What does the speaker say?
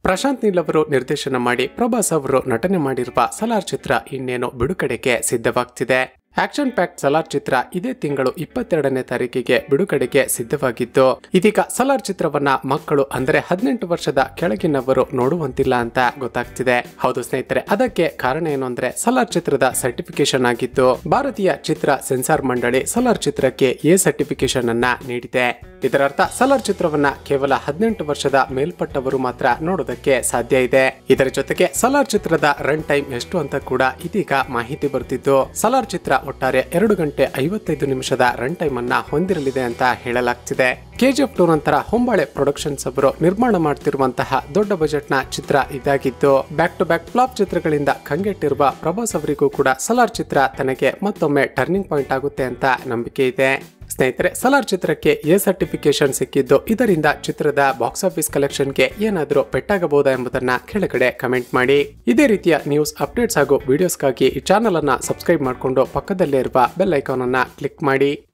ಪ್ರಶಾಂತ್ ನೀಲ್ ಅವರು ನಿರ್ದೇಶನ ಮಾಡಿ ಪ್ರಭಾಸ್ ಅವರು ನಟನೆ ಮಾಡಿರುವ ಸಲಾರ್ ಚಿತ್ರ ಇನ್ನೇನು ಬಿಡುಗಡೆಗೆ ಸಿದ್ಧವಾಗ್ತಿದೆ ಆಕ್ಷನ್ ಪ್ಯಾಕ್ಟ್ ಸಲಾರ್ ಚಿತ್ರ ಇದೇ ತಿಂಗಳು ಇಪ್ಪತ್ತೆರಡನೇ ತಾರೀಕಿಗೆ ಬಿಡುಗಡೆಗೆ ಸಿದ್ಧವಾಗಿದ್ದು ಇದೀಗ ಸಲಾರ್ ಚಿತ್ರವನ್ನ ಮಕ್ಕಳು ಅಂದರೆ ಹದಿನೆಂಟು ವರ್ಷದ ಕೆಳಗಿನವರು ನೋಡುವಂತಿಲ್ಲ ಅಂತ ಗೊತ್ತಾಗ್ತಿದೆ ಹೌದು ಸ್ನೇಹಿತರೆ ಅದಕ್ಕೆ ಕಾರಣ ಏನು ಅಂದ್ರೆ ಸಲಾರ್ ಚಿತ್ರದ ಸರ್ಟಿಫಿಕೇಶನ್ ಆಗಿದ್ದು ಭಾರತೀಯ ಚಿತ್ರ ಸೆನ್ಸಾರ್ ಮಂಡಳಿ ಸಲಾರ್ ಚಿತ್ರಕ್ಕೆ ಎ ಸರ್ಟಿಫಿಕೇಶನ್ ಅನ್ನ ನೀಡಿದೆ ಇದರರ್ಥ ಸಲಾರ್ ಚಿತ್ರವನ್ನ ಕೇವಲ ಹದಿನೆಂಟು ವರ್ಷದ ಮೇಲ್ಪಟ್ಟವರು ಮಾತ್ರ ನೋಡೋದಕ್ಕೆ ಸಾಧ್ಯ ಇದೆ ಇದರ ಜೊತೆಗೆ ಸಲಾರ್ ಚಿತ್ರದ ರನ್ ಟೈಮ್ ಎಷ್ಟು ಅಂತ ಕೂಡ ಇದೀಗ ಮಾಹಿತಿ ಬರ್ತಿದ್ದು ಸಲಾರ್ ಚಿತ್ರ ಒಟ್ಟಾರೆ ಎರಡು ಗಂಟೆ ಐವತ್ತೈದು ನಿಮಿಷದ ರನ್ ಟೈಮ್ ಅನ್ನ ಹೊಂದಿರಲಿದೆ ಅಂತ ಹೇಳಲಾಗ್ತಿದೆ ಕೆಜಿಎಫ್ ಟೂ ನಂತರ ಹೊಂಬಾಳೆ ಪ್ರೊಡಕ್ಷನ್ಸ್ ಅವರು ನಿರ್ಮಾಣ ಮಾಡ್ತಿರುವಂತಹ ದೊಡ್ಡ ಬಜೆಟ್ ನ ಚಿತ್ರ ಇದಾಗಿದ್ದು ಬ್ಯಾಕ್ ಟು ಬ್ಯಾಕ್ ಫ್ಲಾಪ್ ಚಿತ್ರಗಳಿಂದ ಕಂಗೆಟ್ಟಿರುವ ಪ್ರಭಾಸ್ ಅವರಿಗೂ ಕೂಡ ಸಲಾರ್ ಚಿತ್ರ ತನಗೆ ಮತ್ತೊಮ್ಮೆ ಟರ್ನಿಂಗ್ ಪಾಯಿಂಟ್ ಆಗುತ್ತೆ ಅಂತ ನಂಬಿಕೆ ಇದೆ ಸ್ನೇಹಿತರೆ ಸಲಾರ್ ಚಿತ್ರಕ್ಕೆ ಎ ಸರ್ಟಿಫಿಕೇಶನ್ ಸಿಕ್ಕಿದ್ದು ಇದರಿಂದ ಚಿತ್ರದ ಬಾಕ್ಸ್ ಆಫೀಸ್ ಕಲೆಕ್ಷನ್ಗೆ ಏನಾದರೂ ಪೆಟ್ಟಾಗಬಹುದಾ ಎಂಬುದನ್ನ ಕೆಳಗಡೆ ಕಮೆಂಟ್ ಮಾಡಿ ಇದೇ ರೀತಿಯ ನ್ಯೂಸ್ ಅಪ್ಡೇಟ್ಸ್ ಹಾಗೂ ವಿಡಿಯೋಸ್ಗಾಗಿ ಈ ಚಾನಲ್ ಅನ್ನ ಸಬ್ಸ್ಕ್ರೈಬ್ ಮಾಡಿಕೊಂಡು ಪಕ್ಕದಲ್ಲೇ ಇರುವ ಬೆಲ್ ಐಕಾನ್ ಅನ್ನ ಕ್ಲಿಕ್ ಮಾಡಿ